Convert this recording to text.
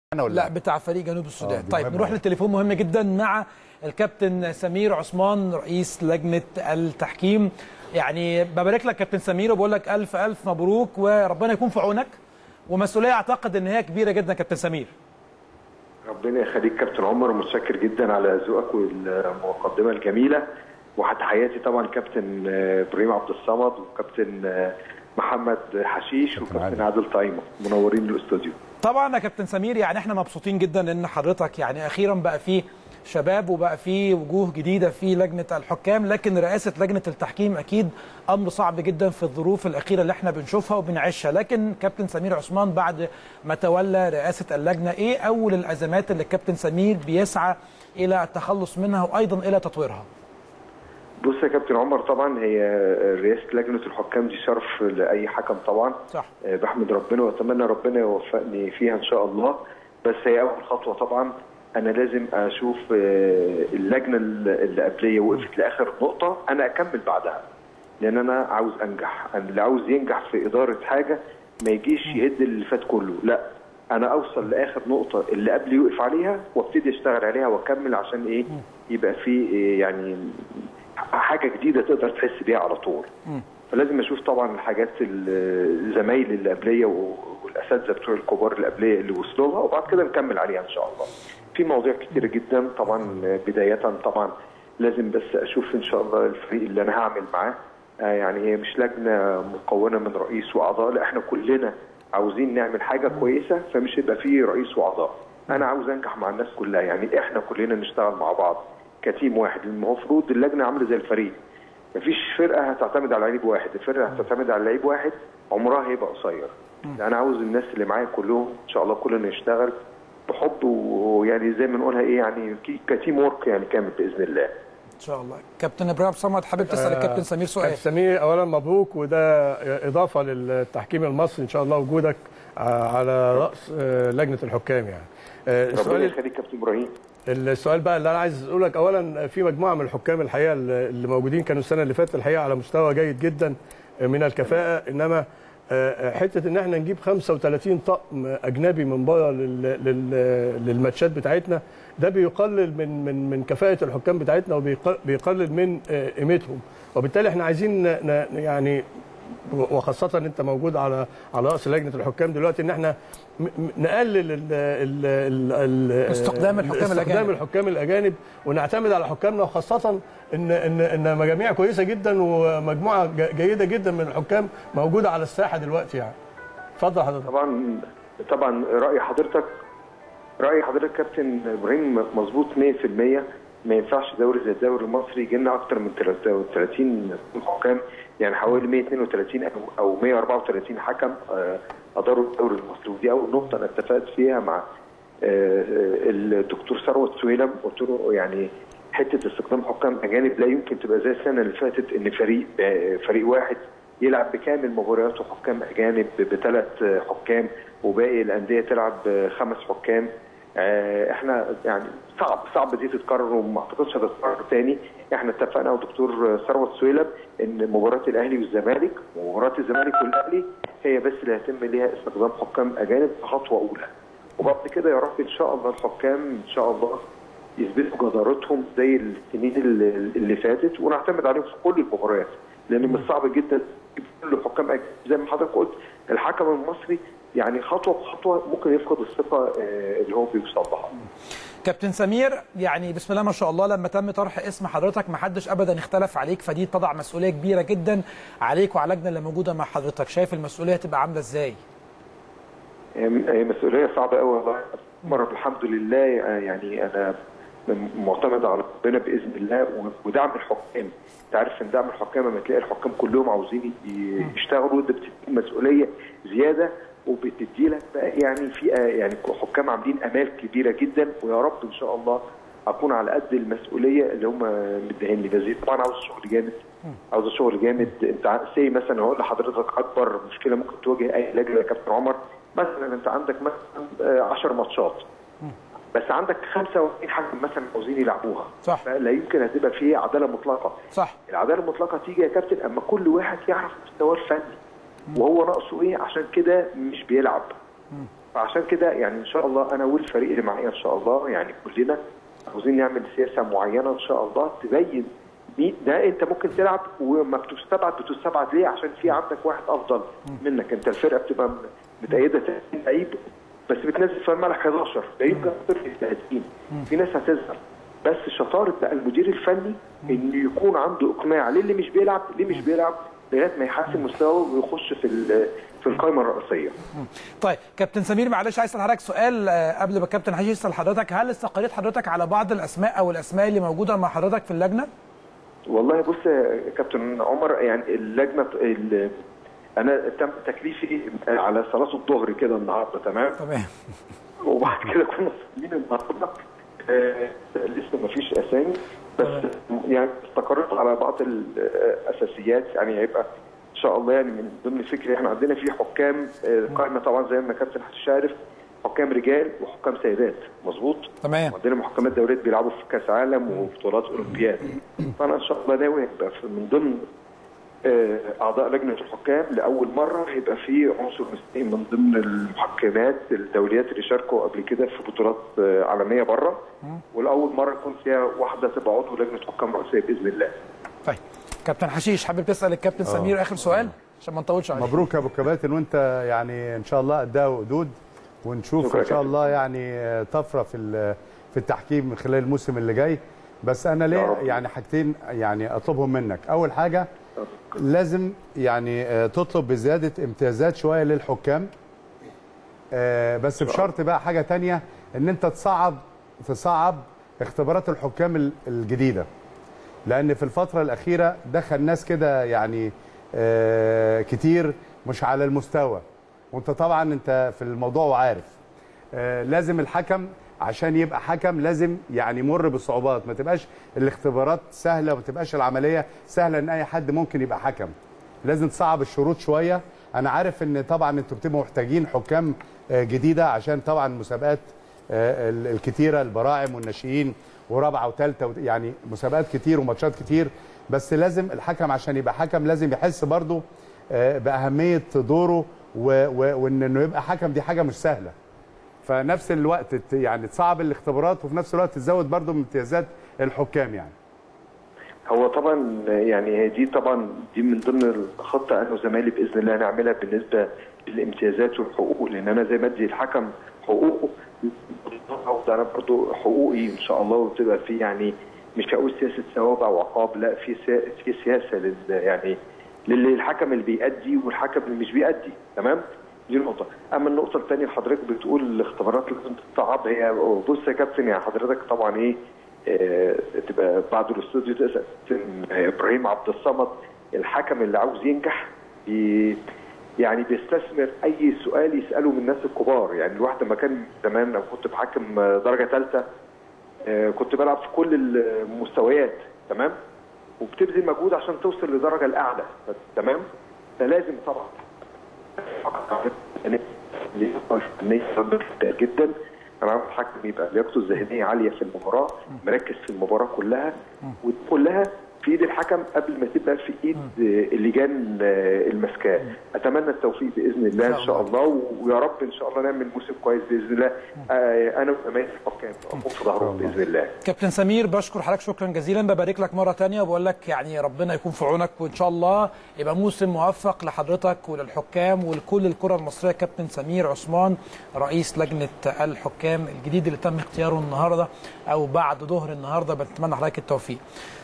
انا ولا لا بتاع فريق جنوب السودان دي طيب مهمة نروح أوي. للتليفون مهم جدا مع الكابتن سمير عثمان رئيس لجنه التحكيم يعني ببارك لك كابتن سمير وبقول لك الف الف مبروك وربنا يكون في عونك ومسؤوليه اعتقد ان هي كبيره جدا كابتن سمير ربنا يخليك كابتن عمر ومتشكر جدا على ذوقك والمقدمه الجميله وتحياتي طبعا كابتن ابراهيم عبد الصمد وكابتن محمد حشيش وكابتن عادل. عادل طايمه منورين الاستوديو طبعا يا كابتن سمير يعني احنا مبسوطين جدا ان حضرتك يعني اخيرا بقى فيه شباب وبقى فيه وجوه جديده في لجنه الحكام لكن رئاسه لجنه التحكيم اكيد امر صعب جدا في الظروف الاخيره اللي احنا بنشوفها وبنعيشها لكن كابتن سمير عثمان بعد ما تولى رئاسه اللجنه ايه اول الازمات اللي الكابتن سمير بيسعى الى التخلص منها وايضا الى تطويرها بص يا كابتن عمر طبعا هي رئاسه لجنه الحكام دي شرف لاي حكم طبعا صح آه، بحمد ربنا واتمنى ربنا يوفقني فيها ان شاء الله بس هي اول خطوه طبعا انا لازم اشوف آه، اللجنه اللي قبليه وقفت لاخر نقطه انا اكمل بعدها لان انا عاوز انجح أنا اللي عاوز ينجح في اداره حاجه ما يجيش يهد اللي فات كله لا انا اوصل لاخر نقطه اللي قبلي يوقف عليها وابتدي اشتغل عليها واكمل عشان ايه يبقى في إيه يعني حاجه جديده تقدر تحس بيها على طول فلازم اشوف طبعا الحاجات ال- زمايلي اللي قبليه و- والاساتذه بتوع الكبار اللي قبليه اللي وصلوا لها وبعد كده نكمل عليها ان شاء الله. في مواضيع كتيره جدا طبعا بدايه طبعا لازم بس اشوف ان شاء الله الفريق اللي انا هعمل معاه آه، يعني هي مش لجنه مكونه من رئيس واعضاء لا احنا كلنا عاوزين نعمل حاجه كويسه فمش هيبقى فيه رئيس واعضاء. انا عاوز انجح مع الناس كلها يعني احنا كلنا نشتغل مع بعض كتيم واحد المفروض اللجنه عامله زي الفريق مفيش فرقه هتعتمد على لعيب واحد الفرقه هتعتمد على لعيب واحد عمرها هيبقى قصير انا عاوز الناس اللي معايا كلهم ان شاء الله كلنا نشتغل بحب ويعني زي ما نقولها ايه يعني كي- كتيم ورك يعني كامل باذن الله ان شاء الله كابتن ابراهيم صمد حابب تسال الكابتن سمير سؤال كابتن سمير اولا مبروك وده اضافه للتحكيم المصري ان شاء الله وجودك على راس لجنه الحكام يعني ربنا السؤال يخليك كابتن ابراهيم السؤال بقى اللي انا عايز اقول لك اولا في مجموعه من الحكام الحقيقه اللي موجودين كانوا السنه اللي فاتت الحقيقه على مستوى جيد جدا من الكفاءه انما حته ان احنا نجيب 35 طقم اجنبي من بره لل- لل- للماتشات بتاعتنا ده بيقلل من من من كفاءه الحكام بتاعتنا وبيقلل من قيمتهم وبالتالي احنا عايزين ن- ن- يعني وخاصة انت موجود على على راس لجنة الحكام دلوقتي ان احنا م- م- نقلل ال ال ال ال استخدام الحكام استخدام الأجانب. الحكام الاجانب ونعتمد على حكامنا وخاصة ان ان ان مجاميع كويسة جدا ومجموعة ج- جيدة جدا من الحكام موجودة على الساحة دلوقتي يعني. اتفضل حضرتك. طبعا طبعا راي حضرتك راي حضرتك كابتن ابراهيم مظبوط 100% ما ينفعش دوري زي الدوري المصري يجي لنا اكتر من 30 حكام يعني حوالي 132 او او 134 حكم آه، اداروا الدوري المصري ودي اول نقطه انا اتفقت فيها مع آه، الدكتور ثروت سويلم قلت له يعني حته استخدام حكام اجانب لا يمكن تبقى زي السنه اللي فاتت ان فريق آه، فريق واحد يلعب بكامل مبارياته حكام اجانب بثلاث حكام وباقي الانديه تلعب بخمس حكام آه، احنا يعني صعب صعب دي تتكرر وما اعتقدش هتتكرر تاني احنا اتفقنا والدكتور ثروت سويلم ان مباراه الاهلي والزمالك ومباراه الزمالك والاهلي هي بس اللي هيتم ليها استخدام حكام اجانب كخطوه اولى وبعد كده يا رب ان شاء الله الحكام ان شاء الله يثبتوا جدارتهم زي السنين اللي, اللي فاتت ونعتمد عليهم في كل المباريات لان من الصعب جدا تجيب كل حكام أجانب. زي ما حضرتك قلت الحكم المصري يعني خطوه بخطوه ممكن يفقد الثقه آه، اللي هو بيوصل لها كابتن سمير يعني بسم الله ما شاء الله لما تم طرح اسم حضرتك ما حدش ابدا اختلف عليك فدي تضع مسؤوليه كبيره جدا عليك وعلى اللجنه اللي موجوده مع حضرتك شايف المسؤوليه تبقى عامله ازاي هي مسؤوليه صعبه قوي والله مرة الحمد لله يعني انا معتمد على ربنا باذن الله ودعم الحكام انت عارف ان دعم الحكام لما تلاقي الحكام كلهم عاوزين ي- يشتغلوا ده بتدي مسؤوليه زياده وبتدي لك بقى يعني في يعني حكام عاملين امال كبيره جدا ويا رب ان شاء الله اكون على قد المسؤوليه اللي هم مديهين لي بس طبعا عاوز شغل جامد عاوز شغل جامد انت سي مثلا هقول لحضرتك اكبر مشكله ممكن تواجه اي لجنه يا كابتن عمر مثلا انت عندك مثلا 10 ماتشات بس عندك 45 حكم مثلا عاوزين يلعبوها صح. لا يمكن هتبقى فيه عداله مطلقه صح العداله المطلقه تيجي يا كابتن اما كل واحد يعرف مستواه الفني وهو ناقصه ايه عشان كده مش بيلعب فعشان كده يعني ان شاء الله انا والفريق اللي معايا ان شاء الله يعني كلنا عاوزين نعمل سياسه معينه ان شاء الله تبين مين ده انت ممكن تلعب وما بتستبعد بتستبعد ليه عشان في عندك واحد افضل منك انت الفرقه بتبقى متأيده 30 لعيب بس بتنزل في الملح 11 لعيب جاب 30 في ناس هتزعل بس شطاره بقى المدير الفني انه يكون عنده اقناع للي مش بيلعب ليه مش بيلعب لغايه ما يحسن مستواه ويخش في ال- في القائمه الرئيسيه طيب كابتن سمير معلش عايز اسال حضرتك سؤال آه، قبل ما الكابتن حشيش يسال حضرتك هل استقريت حضرتك على بعض الاسماء او الاسماء اللي موجوده مع حضرتك في اللجنه؟ والله بص يا كابتن عمر يعني اللجنه ال- انا تم تكليفي على صلاه الظهر كده النهارده تمام تمام وبعد كده كنا صايمين النهارده آه، لسه ما فيش اسامي بس يعني استقريت على بعض الاساسيات يعني هيبقى ان شاء الله يعني من ضمن فكري احنا عندنا في حكام آه، قائمه طبعا زي ما كابتن حسين عارف حكام رجال وحكام سيدات مظبوط تمام عندنا محكمات دوليات بيلعبوا في كاس عالم وبطولات اولمبياد فانا ان شاء الله ناوي هيبقى في- من ضمن آه، اعضاء لجنه الحكام لاول مره هيبقى في عنصر نسائي من ضمن المحكمات الدوليات اللي شاركوا قبل كده في بطولات آه، عالميه بره ولاول مره يكون فيها واحده تبقى عضو لجنه حكام رئيسيه باذن الله طيب كابتن حشيش حابب تسال الكابتن سمير اخر سؤال عشان ما نطولش عليه مبروك يا ابو كباتن وانت يعني ان شاء الله قدها وقدود ونشوف شكرا ان شاء كابتن. الله يعني طفره في ال- في التحكيم خلال الموسم اللي جاي بس انا يا ليه رب. يعني حاجتين يعني اطلبهم منك اول حاجه لازم يعني آه، تطلب بزياده امتيازات شويه للحكام آه، بس بشرط بقى حاجه تانية ان انت تصعب تصعب اختبارات الحكام ال- الجديده لان في الفتره الاخيره دخل ناس كده يعني آه، كتير مش على المستوى وانت طبعا انت في الموضوع وعارف آه، لازم الحكم عشان يبقى حكم لازم يعني يمر بصعوبات ما تبقاش الاختبارات سهله وما تبقاش العمليه سهله ان اي حد ممكن يبقى حكم لازم تصعب الشروط شويه انا عارف ان طبعا انتوا بتبقوا محتاجين حكام آه، جديده عشان طبعا مسابقات آه، ال- الكتيره البراعم والناشئين ورابعه وثالثه يعني مسابقات كتير وماتشات كتير بس لازم الحكم عشان يبقى حكم لازم يحس برضه آه، باهميه دوره و- و- وان انه يبقى حكم دي حاجه مش سهله فنفس الوقت ت- يعني تصعب الاختبارات وفي نفس الوقت تزود برضه من امتيازات الحكام يعني هو طبعا يعني هي دي طبعا دي من ضمن الخطه انا وزمايلي باذن الله هنعملها بالنسبه للامتيازات والحقوق لان انا زي ما ادي الحكم حقوقه ده انا برضه حقوقي ان شاء الله وتبقى في يعني مش هقول سياسه ثواب او عقاب لا في سيا- في سياسه لل يعني للحكم اللي بيأدي والحكم اللي مش بيأدي تمام دي نقطة، أما النقطة الثانية اللي حضرتك بتقول الاختبارات لازم تتصعب هي بص يا كابتن يا حضرتك طبعا إيه آه، تبقى بعد الاستوديو تسال آه، ابراهيم عبد الصمد الحكم اللي عاوز ينجح بي يعني بيستثمر اي سؤال يساله من الناس الكبار يعني الواحد لما كان زمان لو كنت بحكم آه، درجه ثالثه كنت بلعب في كل المستويات تمام وبتبذل مجهود عشان توصل للدرجه الاعلى تمام فلازم طبعا جدا انا عاوز حكم يبقى لياقته الذهنيه عاليه في المباراه مركز في المباراه كلها وكلها في ايد الحكم قبل ما تبقى في ايد اللجان المسكاه اتمنى التوفيق باذن الله ان شاء الله ويا رب ان شاء الله نعمل موسم كويس باذن الله انا وامانه الحكام اقوم في ظهرهم باذن الله كابتن سمير بشكر حضرتك شكرا جزيلا ببارك لك مره ثانيه وبقول لك يعني ربنا يكون في عونك وان شاء الله يبقى موسم موفق لحضرتك وللحكام ولكل الكره المصريه كابتن سمير عثمان رئيس لجنه الحكام الجديد اللي تم اختياره النهارده او بعد ظهر النهارده بنتمنى حضرتك التوفيق